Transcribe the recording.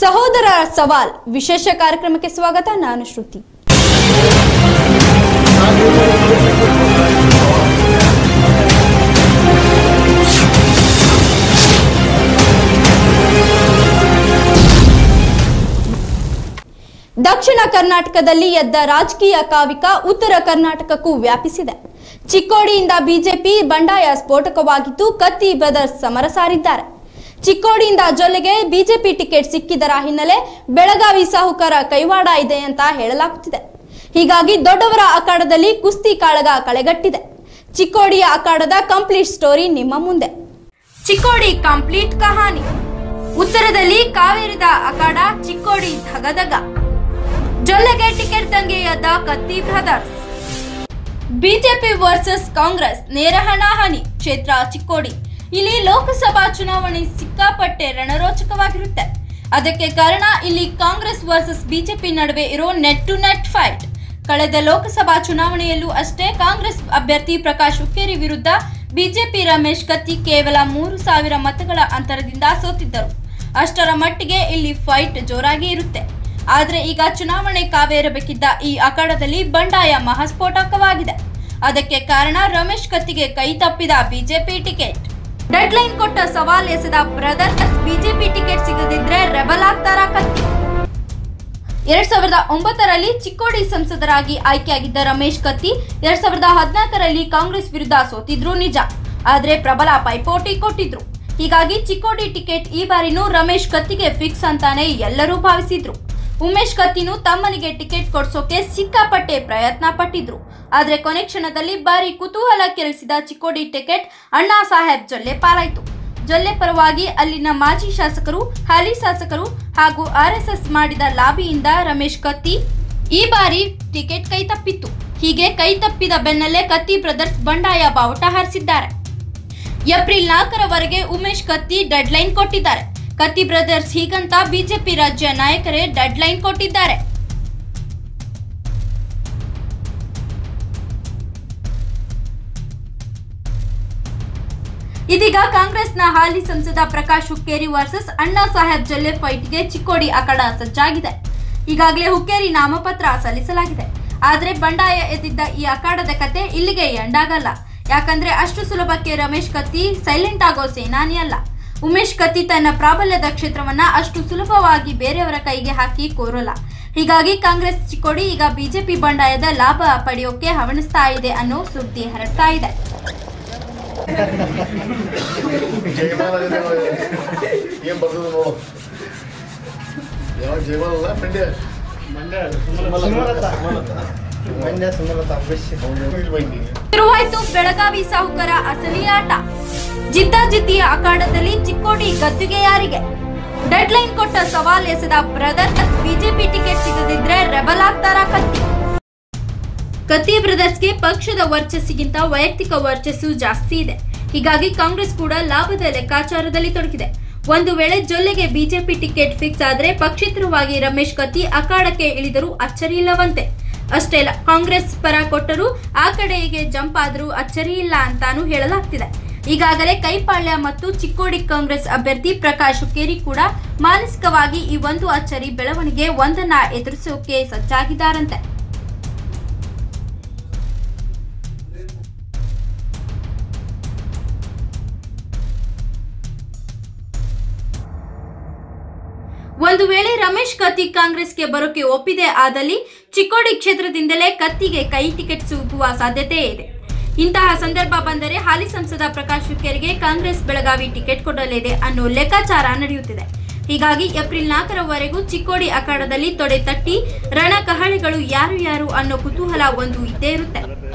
ಸಹೋದರ ಸವಾಲ್ ವಿಶೇಷ ಕಾರ್ಯಕ್ರಮಕ್ಕೆ ಸ್ವಾಗತ ನಾನು ಶ್ರುತಿ ದಕ್ಷಿಣ ಕರ್ನಾಟಕದಲ್ಲಿ ಎದ್ದ ರಾಜಕೀಯ ಕಾವಿಕ ಉತ್ತರ ಕರ್ನಾಟಕಕ್ಕೂ ವ್ಯಾಪಿಸಿದೆ ಚಿಕ್ಕೋಡಿಯಿಂದ ಬಿಜೆಪಿ ಬಂಡಾಯ ಸ್ಫೋಟಕವಾಗಿದ್ದು ಕತ್ತಿ ಬ್ರದರ್ಸ್ ಸಮರ ಸಾರಿದ್ದಾರೆ ಚಿಕ್ಕೋಡಿಯಿಂದ ಜೊಲ್ಲೆಗೆ ಬಿಜೆಪಿ ಟಿಕೆಟ್ ಸಿಕ್ಕಿದರ ಹಿನ್ನೆಲೆ ಬೆಳಗಾವಿ ಸಾಹುಕಾರ ಕೈವಾಡ ಇದೆ ಅಂತ ಹೇಳಲಾಗುತ್ತಿದೆ ಹೀಗಾಗಿ ದೊಡ್ಡವರ ಅಖಾಡದಲ್ಲಿ ಕುಸ್ತಿ ಕಾಳಗ ಕಳೆಗಟ್ಟಿದೆ ಚಿಕ್ಕೋಡಿಯ ಅಖಾಡದ ಕಂಪ್ಲೀಟ್ ಸ್ಟೋರಿ ನಿಮ್ಮ ಮುಂದೆ ಚಿಕ್ಕೋಡಿ ಕಂಪ್ಲೀಟ್ ಕಹಾನಿ ಉತ್ತರದಲ್ಲಿ ಕಾವೇರಿದ ಅಖಾಡ ಚಿಕ್ಕೋಡಿ ಧಗಧಗ ಜೊಲ್ಲೆಗೆ ಟಿಕೆಟ್ ದಂಗೆಯಾದ Katti brothers BJP versus Congress ನೇರ ಹಣಾಹಣಿ ಕ್ಷೇತ್ರ ಚಿಕ್ಕೋಡಿ ಇಲ್ಲಿ ಲೋಕಸಭಾ ಚುನಾವಣೆ ಸಿಕ್ಕಾಪಟ್ಟೆ ರಣರೋಚಕವಾಗಿರುತ್ತೆ ಅದಕ್ಕೆ ಕಾರಣ ಇಲ್ಲಿ ಕಾಂಗ್ರೆಸ್ ವರ್ಸಸ್ ಬಿಜೆಪಿ ನಡುವೆ ಇರೋ ನೆಟ್ ಟು ನೆಟ್ ಫೈಟ್ ಕಳೆದ ಲೋಕಸಭಾ ಚುನಾವಣೆಯಲ್ಲೂ ಅಷ್ಟೇ ಕಾಂಗ್ರೆಸ್ ಅಭ್ಯರ್ಥಿ ಪ್ರಕಾಶ್ ಹುಕ್ಕೇರಿ ವಿರುದ್ಧ ಬಿಜೆಪಿ ರಮೇಶ್ ಕತ್ತಿ ಕೇವಲ ಮೂರು ಸಾವಿರ ಮತಗಳ ಅಂತರದಿಂದ ಸೋತಿದ್ದರು ಅಷ್ಟರ ಮಟ್ಟಿಗೆ ಇಲ್ಲಿ ಫೈಟ್ ಜೋರಾಗಿ ಇರುತ್ತೆ ಆದ್ರೆ ಈಗ ಚುನಾವಣೆ ಕಾವೇರಬೇಕಿದ್ದ ಈ ಅಖಾಡದಲ್ಲಿ ಬಂಡಾಯ ಮಹಾಸ್ಫೋಟಕವಾಗಿದೆ ಅದಕ್ಕೆ ಕಾರಣ ರಮೇಶ್ ಕತ್ತಿಗೆ ಕೈ ತಪ್ಪಿದ ಬಿಜೆಪಿ ಟಿಕೆಟ್ ಡೆಡ್ಲೈನ್ ಕೊಟ್ಟ ಸವಾಲ್ ಎಸೆದ ಬ್ರದರ್ಸ್ ಬಿಜೆಪಿ ಟಿಕೆಟ್ ಸಿಗದಿದ್ರೆ ರೆಬಲ್ ಆಗ್ತಾರಾ ಕತ್ತಿ ಎರಡ್ ಸಾವಿರದ ಒಂಬತ್ತರಲ್ಲಿ ಚಿಕ್ಕೋಡಿ ಸಂಸದರಾಗಿ ಆಯ್ಕೆಯಾಗಿದ್ದ ರಮೇಶ್ ಕತ್ತಿ ಎರಡ್ ಸಾವಿರದ ಹದಿನಾಲ್ಕರಲ್ಲಿ ಕಾಂಗ್ರೆಸ್ ವಿರುದ್ಧ ಸೋತಿದ್ರು ನಿಜ ಆದ್ರೆ ಪ್ರಬಲ ಪೈಪೋಟಿ ಕೊಟ್ಟಿದ್ರು ಹೀಗಾಗಿ ಚಿಕ್ಕೋಡಿ ಟಿಕೆಟ್ ಈ ಬಾರಿನೂ ರಮೇಶ್ ಕತ್ತಿಗೆ ಫಿಕ್ಸ್ ಅಂತಾನೆ ಎಲ್ಲರೂ ಭಾವಿಸಿದ್ರು ಉಮೇಶ್ ಕತ್ತಿನೂ ತಮ್ಮನಿಗೆ ಟಿಕೆಟ್ ಕೊಡ್ಸೋಕೆ ಸಿಕ್ಕಾಪಟ್ಟೆ ಪ್ರಯತ್ನ ಪಟ್ಟಿದ್ರು ಆದ್ರೆ ಕೊನೆ ಕ್ಷಣದಲ್ಲಿ ಭಾರಿ ಕುತೂಹಲ ಕೆರಳಿಸಿದ ಚಿಕ್ಕೋಡಿ ಟಿಕೆಟ್ ಅಣ್ಣಾ ಸಾಹೇಬ್ ಜೊಲ್ಲೆ ಪಾಲಾಯ್ತು ಜೊಲ್ಲೆ ಪರವಾಗಿ ಅಲ್ಲಿನ ಮಾಜಿ ಶಾಸಕರು ಹಾಲಿ ಶಾಸಕರು ಹಾಗೂ ಆರ್ಎಸ್ಎಸ್ ಮಾಡಿದ ಲಾಬಿಯಿಂದ ರಮೇಶ್ ಕತ್ತಿ ಈ ಬಾರಿ ಟಿಕೆಟ್ ಕೈ ತಪ್ಪಿತ್ತು ಹೀಗೆ ಕೈ ತಪ್ಪಿದ ಬೆನ್ನಲ್ಲೇ ಕತ್ತಿ ಬ್ರದರ್ಸ್ ಬಂಡಾಯ ಬಾವುಟ ಹಾರಿಸಿದ್ದಾರೆ ಏಪ್ರಿಲ್ ನಾಲ್ಕರವರೆಗೆ ಉಮೇಶ್ ಕತ್ತಿ ಡೆಡ್ಲೈನ್ ಕೊಟ್ಟಿದ್ದಾರೆ ಕತ್ತಿ ಬ್ರದರ್ಸ್ ಹೀಗಂತ ಬಿಜೆಪಿ ರಾಜ್ಯ ನಾಯಕರೇ ಡೆಡ್ಲೈನ್ ಕೊಟ್ಟಿದ್ದಾರೆ ಇದೀಗ ಕಾಂಗ್ರೆಸ್ನ ಹಾಲಿ ಸಂಸದ ಪ್ರಕಾಶ್ ಹುಕ್ಕೇರಿ ವರ್ಸಸ್ ಅಣ್ಣಾ ಸಾಹೇಬ್ ಜೊಲ್ಲೆ ಫೈಟ್ಗೆ ಚಿಕ್ಕೋಡಿ ಅಖಾಡ ಸಜ್ಜಾಗಿದೆ ಈಗಾಗಲೇ ಹುಕ್ಕೇರಿ ನಾಮಪತ್ರ ಸಲ್ಲಿಸಲಾಗಿದೆ ಆದ್ರೆ ಬಂಡಾಯ ಎದ್ದಿದ್ದ ಈ ಅಖಾಡದ ಕತೆ ಇಲ್ಲಿಗೆ ಎಂಡಾಗಲ್ಲ ಯಾಕಂದ್ರೆ ಅಷ್ಟು ಸುಲಭಕ್ಕೆ ರಮೇಶ್ ಕತ್ತಿ ಸೈಲೆಂಟ್ ಆಗೋ ಸೇನಾನಿ ಅಲ್ಲ ಉಮೇಶ್ ಕತ್ತಿ ತನ್ನ ಪ್ರಾಬಲ್ಯದ ಕ್ಷೇತ್ರವನ್ನ ಅಷ್ಟು ಸುಲಭವಾಗಿ ಬೇರೆಯವರ ಕೈಗೆ ಹಾಕಿ ಕೋರಲ್ಲ ಹೀಗಾಗಿ ಕಾಂಗ್ರೆಸ್ ಚಿಕ್ಕೋಡಿ ಈಗ ಬಿಜೆಪಿ ಬಂಡಾಯದ ಲಾಭ ಪಡೆಯೋಕೆ ಹವಣಿಸ್ತಾ ಇದೆ ಅನ್ನೋ ಸುದ್ದಿ ಹರಡ್ತಾ ಇದೆ ಜಯಮಾಲ ಏನ್ ಬರ್ತದ ನೋಡು ಯಾವ ಜಯಮಾಲ ಮಂಡ್ಯ ಮಂಡ್ಯ ಸುಮಲತಾ ಅವಶ್ಯ ಇಲ್ಲಿ ಬನ್ನಿ ಶುರುವಾಯ್ತು ಬೆಳಗಾವಿ ಸಾಹುಕರ ಅಸಲಿ ಆಟ ಜಿದ್ದಾಜಿದ್ದಿಯ ಅಖಾಡದಲ್ಲಿ ಚಿಕ್ಕೋಡಿ ಗದ್ದುಗೆ ಯಾರಿಗೆ ಡೆಡ್ಲೈನ್ ಕೊಟ್ಟ ಸವಾಲ್ ಎಸೆದ ಬ್ರದರ್ಸ್ ಬಿಜೆಪಿ ಟಿಕೆಟ್ ಸಿಗದಿದ್ರೆ ರೆಬಲ್ ಆಗ್ತಾರಾ ಕತ್ತಿ ಕತ್ತಿ ಬ್ರದರ್ಸ್ಗೆ ಪಕ್ಷದ ವರ್ಚಸ್ಸಿಗಿಂತ ವೈಯಕ್ತಿಕ ವರ್ಚಸ್ಸು ಜಾಸ್ತಿ ಇದೆ ಹೀಗಾಗಿ ಕಾಂಗ್ರೆಸ್ ಕೂಡ ಲಾಭದ ಲೆಕ್ಕಾಚಾರದಲ್ಲಿ ತೊಡಗಿದೆ ಒಂದು ವೇಳೆ ಜೊಲ್ಲೆಗೆ ಬಿಜೆಪಿ ಟಿಕೆಟ್ ಫಿಕ್ಸ್ ಆದ್ರೆ ಪಕ್ಷೇತರವಾಗಿ ರಮೇಶ್ ಕತ್ತಿ ಅಖಾಡಕ್ಕೆ ಇಳಿದರೂ ಅಚ್ಚರಿ ಇಲ್ಲವಂತೆ ಅಷ್ಟೇ ಅಲ್ಲ ಕಾಂಗ್ರೆಸ್ ಪರ ಕೊಟ್ಟರು ಆ ಕಡೆಗೆ ಜಂಪ್ ಆದರೂ ಅಚ್ಚರಿ ಇಲ್ಲ ಅಂತಾನೂ ಹೇಳಲಾಗ್ತಿದೆ ಈಗಾಗಲೇ ಕೈಪಾಳ್ಯ ಮತ್ತು ಚಿಕ್ಕೋಡಿ ಕಾಂಗ್ರೆಸ್ ಅಭ್ಯರ್ಥಿ ಪ್ರಕಾಶ್ ಹುಕ್ಕೇರಿ ಕೂಡ ಮಾನಸಿಕವಾಗಿ ಈ ಒಂದು ಅಚ್ಚರಿ ಬೆಳವಣಿಗೆ ಒಂದನ್ನ ಎದುರಿಸೋಕೆ ಸಜ್ಜಾಗಿದ್ದಾರಂತೆ ಒಂದು ವೇಳೆ ರಮೇಶ್ ಕತ್ತಿ ಕಾಂಗ್ರೆಸ್ಗೆ ಬರೋಕೆ ಒಪ್ಪಿದೆ ಆದಲ್ಲಿ ಚಿಕ್ಕೋಡಿ ಕ್ಷೇತ್ರದಿಂದಲೇ ಕತ್ತಿಗೆ ಕೈ ಟಿಕೆಟ್ ಸಿಗುವ ಸಾಧ್ಯತೆ ಇದೆ ಇಂತಹ ಸಂದರ್ಭ ಬಂದರೆ ಹಾಲಿ ಸಂಸದ ಪ್ರಕಾಶ್ ಹುಕ್ಕೇರಿಗೆ ಕಾಂಗ್ರೆಸ್ ಬೆಳಗಾವಿ ಟಿಕೆಟ್ ಕೊಡಲಿದೆ ಅನ್ನೋ ಲೆಕ್ಕಾಚಾರ ನಡೆಯುತ್ತಿದೆ ಹೀಗಾಗಿ ಏಪ್ರಿಲ್ ನಾಲ್ಕರವರೆಗೂ ಚಿಕ್ಕೋಡಿ ಅಖಾಡದಲ್ಲಿ ತೊಡೆ ತಟ್ಟಿ ರಣಕಹಳೆಗಳು ಯಾರು ಯಾರು ಅನ್ನೋ ಕುತೂಹಲ ಒಂದು ಇದ್ದೇ ಇರುತ್ತೆ